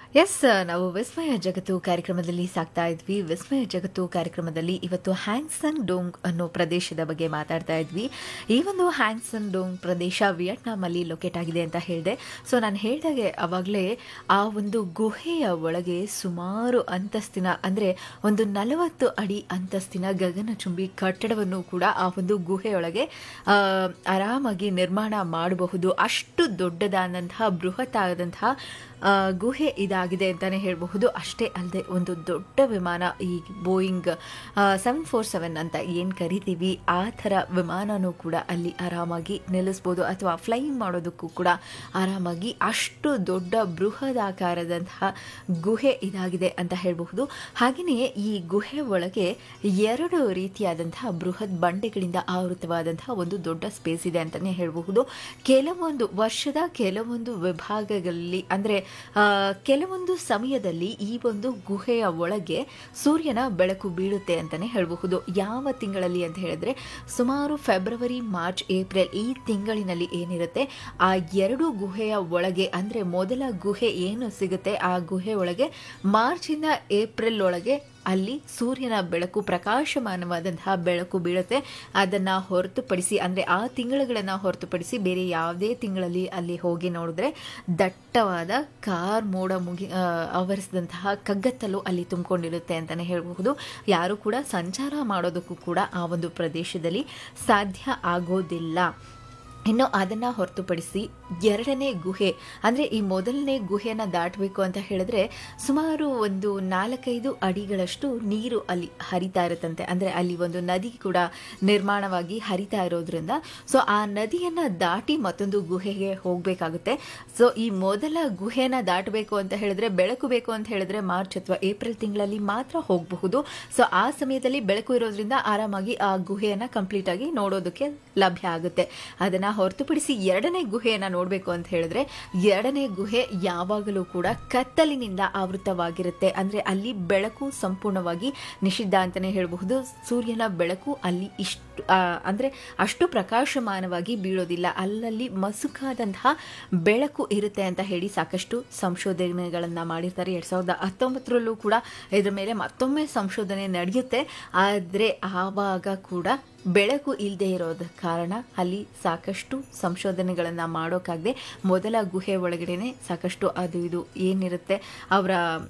S ನಾವು ವಿಸ್ಮಯ ಜಗತ್ತು ಕಾರ್ಯಕ್ರಮದಲ್ಲಿ ಸಾಕ್ತಾ ಇದ್ವಿ ವಿಸ್ಮಯ ಜಗತ್ತು ಕಾರ್ಯಕ್ರಮದಲ್ಲಿ ಇವತ್ತು ಹ್ಯಾಂಗ್ಸನ್ ಡೋಂಗ್ ಅನ್ನೋ ಪ್ರದೇಶದ ಬಗ್ಗೆ ಮಾತಾಡ್ತಾ ಇದ್ವಿ ಈ ಒಂದು ಹ್ಯಾಂಗ್ಸನ್ ಡೋಂಗ್ ಪ್ರದೇಶ ವಿಯಟ್ನಾಮಲ್ಲಿ ಲೊಕೇಟ್ ಆಗಿದೆ ಅಂತ ಹೇಳಿದೆ ಸೊ ನಾನು ಹೇಳಿದಾಗೆ ಅವಾಗಲೇ ಆ ಒಂದು ಗುಹೆಯ ಒಳಗೆ ಸುಮಾರು ಅಂತಸ್ತಿನ ಅಂದರೆ ಒಂದು ನಲವತ್ತು ಅಡಿ ಅಂತಸ್ತಿನ ಗಗನಚುಂಬಿ ಕಟ್ಟಡವನ್ನು ಕೂಡ ಆ ಒಂದು ಗುಹೆಯೊಳಗೆ ಆ, ಆರಾಮಾಗಿ ನಿರ್ಮಾಣ ಮಾಡಬಹುದು ಅಷ್ಟು ದೊಡ್ಡದಾದಂತಹ ಬೃಹತ್ ಆದಂತಹ ಆ, ಗುಹೆ ಇದಾಗಿದೆ ಅಂತಾನೆ ಹೇಳಬಹುದು ಅಷ್ಟೇ ಅಲ್ಲದೆ ಒಂದು ದೊಡ್ಡ ವಿಮಾನ ಈ ಬೋಯಿಂಗ್ ಸೆವೆನ್ ಫೋರ್ ಸೆವೆನ್ ಅಂತ ಏನು ಕರಿತೀವಿ ಆ ಥರ ವಿಮಾನನೂ ಕೂಡ ಅಲ್ಲಿ ಆರಾಮಾಗಿ ನಿಲ್ಲಿಸ್ಬೋದು ಅಥವಾ ಫ್ಲೈಯಿಂಗ್ ಮಾಡೋದಕ್ಕೂ ಕೂಡ ಆರಾಮಾಗಿ ಅಷ್ಟು ದೊಡ್ಡ ಬೃಹದಾಕಾರದಂತಹ ಗುಹೆ ಇದಾಗಿದೆ ಅಂತ ಹೇಳಬಹುದು ಹಾಗೆಯೇ ಈ ಗುಹೆ ಒಳಗೆ ಎರಡು ರೀತಿಯಾದಂತಹ ಬೃಹತ್ ಬಂಡೆಗಳಿಂದ ಆವೃತವಾದಂತಹ ಒಂದು ದೊಡ್ಡ ಸ್ಪೇಸ್ ಇದೆ ಅಂತಲೇ ಹೇಳಬಹುದು ಕೆಲವೊಂದು ವರ್ಷದ ಕೆಲವೊಂದು ವಿಭಾಗಗಳಲ್ಲಿ ಅಂದರೆ ಕೆಲವೊಂದು ಸಮಯದಲ್ಲಿ ಈ ಒಂದು ಗುಹೆಯ ಒಳಗೆ ಸೂರ್ಯನ ಬೆಳಕು ಬೀಳುತ್ತೆ ಅಂತಲೇ ಹೇಳಬಹುದು ಯಾವ ತಿಂಗಳಲ್ಲಿ ಅಂತ ಹೇಳಿದ್ರೆ ಸುಮಾರು ಫೆಬ್ರವರಿ ಮಾರ್ಚ್ ಏಪ್ರಿಲ್ ಈ ತಿಂಗಳಿನಲ್ಲಿ ಏನಿರುತ್ತೆ ಆ ಎರಡು ಗುಹೆಯ ಒಳಗೆ ಅಂದರೆ ಮೊದಲ ಗುಹೆ ಏನು ಸಿಗುತ್ತೆ ಆ ಗುಹೆ ಒಳಗೆ ಮಾರ್ಚಿಂದ ಏಪ್ರಿಲ್ ಒಳಗೆ ಅಲ್ಲಿ ಸೂರ್ಯನ ಬೆಳಕು ಪ್ರಕಾಶಮಾನವಾದಂತಹ ಬೆಳಕು ಬೀಳುತ್ತೆ ಅದನ್ನು ಹೊರತುಪಡಿಸಿ ಅಂದರೆ ಆ ತಿಂಗಳುಗಳನ್ನು ಹೊರತುಪಡಿಸಿ ಬೇರೆ ಯಾವುದೇ ತಿಂಗಳಲ್ಲಿ ಅಲ್ಲಿ ಹೋಗಿ ನೋಡಿದ್ರೆ ದಟ್ಟವಾದ ಕಾರ್ ಮೋಡ ಮುಗಿ ಆ, ಆವರಿಸಿದಂತಹ ಕಗ್ಗತ್ತಲು ಅಲ್ಲಿ ತುಂಬಿಕೊಂಡಿರುತ್ತೆ ಅಂತಲೇ ಹೇಳಬಹುದು ಯಾರು ಕೂಡ ಸಂಚಾರ ಮಾಡೋದಕ್ಕೂ ಕೂಡ ಆ ಒಂದು ಪ್ರದೇಶದಲ್ಲಿ ಸಾಧ್ಯ ಆಗೋದಿಲ್ಲ ಇನ್ನು ಅದನ್ನು ಹೊರತುಪಡಿಸಿ ಎರಡನೇ ಗುಹೆ ಅಂದರೆ ಈ ಮೊದಲನೇ ಗುಹೆಯನ್ನು ದಾಟಬೇಕು ಅಂತ ಹೇಳಿದ್ರೆ ಸುಮಾರು ಒಂದು ನಾಲ್ಕೈದು ಅಡಿಗಳಷ್ಟು ನೀರು ಅಲ್ಲಿ ಹರಿತಾ ಇರುತ್ತಂತೆ ಅಂದರೆ ಅಲ್ಲಿ ಒಂದು ನದಿ ಕೂಡ ನಿರ್ಮಾಣವಾಗಿ ಹರಿತಾ ಇರೋದ್ರಿಂದ ಸೊ ಆ ನದಿಯನ್ನು ದಾಟಿ ಮತ್ತೊಂದು ಗುಹೆಗೆ ಹೋಗಬೇಕಾಗುತ್ತೆ ಸೊ ಈ ಮೊದಲ ಗುಹೆನ ದಾಟಬೇಕು ಅಂತ ಹೇಳಿದ್ರೆ ಬೆಳಕು ಬೇಕು ಅಂತ ಹೇಳಿದ್ರೆ ಮಾರ್ಚ್ ಅಥವಾ ಏಪ್ರಿಲ್ ತಿಂಗಳಲ್ಲಿ ಮಾತ್ರ ಹೋಗಬಹುದು ಸೊ ಆ ಸಮಯದಲ್ಲಿ ಬೆಳಕು ಇರೋದ್ರಿಂದ ಆರಾಮಾಗಿ ಆ ಗುಹೆಯನ್ನು ಕಂಪ್ಲೀಟ್ ಆಗಿ ನೋಡೋದಕ್ಕೆ ಲಭ್ಯ ಆಗುತ್ತೆ ಅದನ್ನ ಹೊರತುಪಡಿಸಿ ಎರಡನೇ ಗುಹೆಯನ್ನ ನೋಡಬೇಕು ಅಂತ ಹೇಳಿದ್ರೆ ಎರಡನೇ ಗುಹೆ ಯಾವಾಗಲೂ ಕೂಡ ಕತ್ತಲಿನಿಂದ ಆವೃತವಾಗಿರುತ್ತೆ ಅಂದ್ರೆ ಅಲ್ಲಿ ಬೆಳಕು ಸಂಪೂರ್ಣವಾಗಿ ನಿಷಿದ್ಧ ಅಂತಾನೆ ಹೇಳಬಹುದು ಸೂರ್ಯನ ಬೆಳಕು ಅಲ್ಲಿ ಇಷ್ಟು ಆ, ಅಂದ್ರೆ ಅಷ್ಟು ಪ್ರಕಾಶಮಾನವಾಗಿ ಬೀಳೋದಿಲ್ಲ ಅಲ್ಲಲ್ಲಿ ಮಸುಕಾದಂತಹ ಬೆಳಕು ಇರುತ್ತೆ ಅಂತ ಹೇಳಿ ಸಾಕಷ್ಟು ಸಂಶೋಧನೆಗಳನ್ನ ಮಾಡಿರ್ತಾರೆ ಎರಡ್ ಸಾವಿರದ ಹತ್ತೊಂಬತ್ತರಲ್ಲೂ ಕೂಡ ಇದ್ರ ಮೇಲೆ ಮತ್ತೊಮ್ಮೆ ಸಂಶೋಧನೆ ನಡೆಯುತ್ತೆ ಆದರೆ ಆವಾಗ ಕೂಡ ಬೆಳಕು ಇಲ್ಲದೆ ಇರೋದ ಕಾರಣ ಅಲ್ಲಿ ಸಾಕಷ್ಟು ಸಂಶೋಧನೆಗಳನ್ನು ಮಾಡೋಕ್ಕಾಗದೆ ಮೊದಲ ಗುಹೆ ಒಳಗಡೆನೆ ಸಾಕಷ್ಟು ಅದು ಇದು ಏನಿರುತ್ತೆ ಅವರ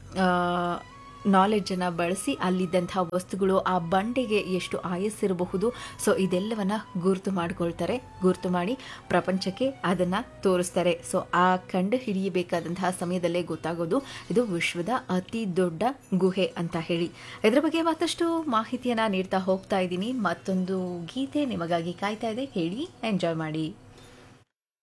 ನಾಲೆಡ್ಜನ್ನು ಬಳಸಿ ಅಲ್ಲಿದ್ದಂತಹ ವಸ್ತುಗಳು ಆ ಬಂಡೆಗೆ ಎಷ್ಟು ಆಯಸ್ಸಿರಬಹುದು ಸೊ ಇದೆಲ್ಲವನ್ನ ಗುರುತು ಮಾಡ್ಕೊಳ್ತಾರೆ ಗುರುತು ಮಾಡಿ ಪ್ರಪಂಚಕ್ಕೆ ಅದನ್ನು ತೋರಿಸ್ತಾರೆ ಸೊ ಆ ಕಂಡು ಹಿಡಿಯಬೇಕಾದಂತಹ ಸಮಯದಲ್ಲೇ ಗೊತ್ತಾಗೋದು ಇದು ವಿಶ್ವದ ಅತಿ ದೊಡ್ಡ ಗುಹೆ ಅಂತ ಹೇಳಿ ಇದರ ಬಗ್ಗೆ ಮತ್ತಷ್ಟು ಮಾಹಿತಿಯನ್ನು ನೀಡ್ತಾ ಹೋಗ್ತಾ ಇದ್ದೀನಿ ಮತ್ತೊಂದು ಗೀತೆ ನಿಮಗಾಗಿ ಕಾಯ್ತಾ ಇದೆ ಹೇಳಿ ಎಂಜಾಯ್ ಮಾಡಿ